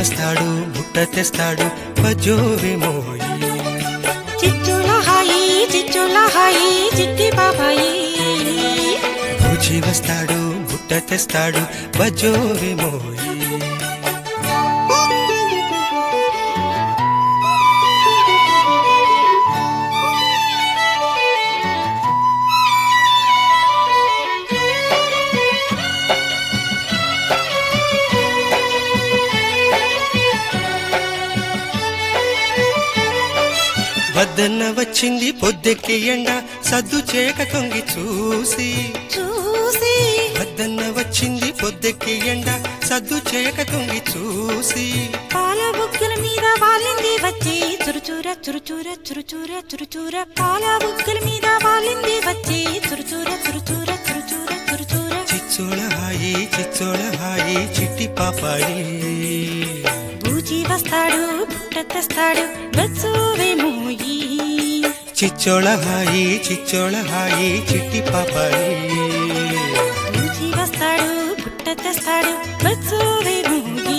వస్తాడు బుట్ట తెస్తాడు బజోరి మోయి చిచ్చుల హాయి చిచ్చుల హాయి చిట్టి బాబాయి బూచి వస్తాడు బుట్ట తెస్తాడు బజోరి మోయి వద్దన్న వచ్చింది పొద్దెక్కి ఎండ సద్దు చేక తొంగి చూసి చూసి వద్దన్న వచ్చింది పొద్దెక్కి ఎండ సద్దు చేయక తొంగి చూసి పాల బుగ్గల మీద వాలింది వచ్చి చురుచూర చురుచూర చురుచూర చురుచూర పాల బుగ్గల మీద వాలింది వచ్చి చురుచూర చురుచూర చురుచూర చురుచూర చిచ్చోళ హాయి చిచ్చోళ హాయి చిట్టి పాపాయి బూజీ వస్తాడు బుట్ట తెస్తాడు బస్సువేమోయి చిచ్చోళ హాయి చిచ్చోళ హాయి చిట్టి పాపాయి బూజీ వస్తాడు బుట్ట తెస్తాడు బస్సువేమోయి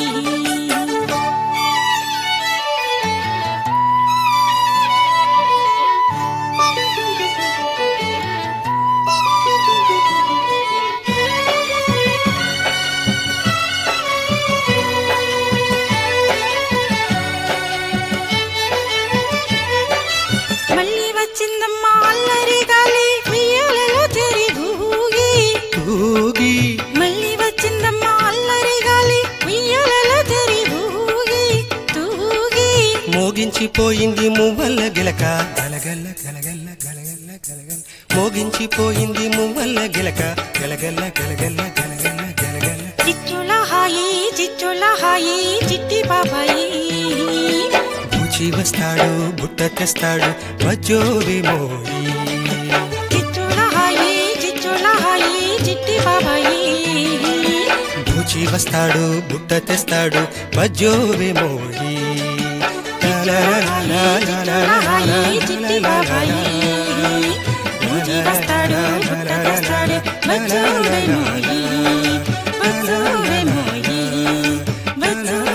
మళ్ళీ వచ్చిందమ్మా అల్లరి గాలి ఉయ్యాలలో చేరి ఊగి ఊగి మళ్ళీ వచ్చిందమ్మా అల్లరి గాలి ఉయ్యాలలో చేరి ఊగి తూగి మోగించిపోయింది మువ్వల్ల గిలక గలగల్ల గలగల్ల గలగల్ల గలగల్ల మోగించిపోయింది మువ్వల్ల గిలక గలగల్ల గలగల్ల గలగల్ల గలగల్ల చిచ్చుల హాయి చిచ్చుల హాయి చిట్టి బాబాయి పూచి వస్తాడు బుట్ట తెస్తాడు బజోరి మోయి చిచ్చుల హాయి చిచ్చుల హాయి చిట్టి బాబాయి పూచి వస్తాడు బుట్ట తెస్తాడు బజోరి మోయి చిచ్చుల హాయి చిట్టి బాబాయి బూజీ వస్తాడు బుట్ట తెస్తాడు బజ్జోవే మోయి బజ్జోవే మోయి బజ్జోవే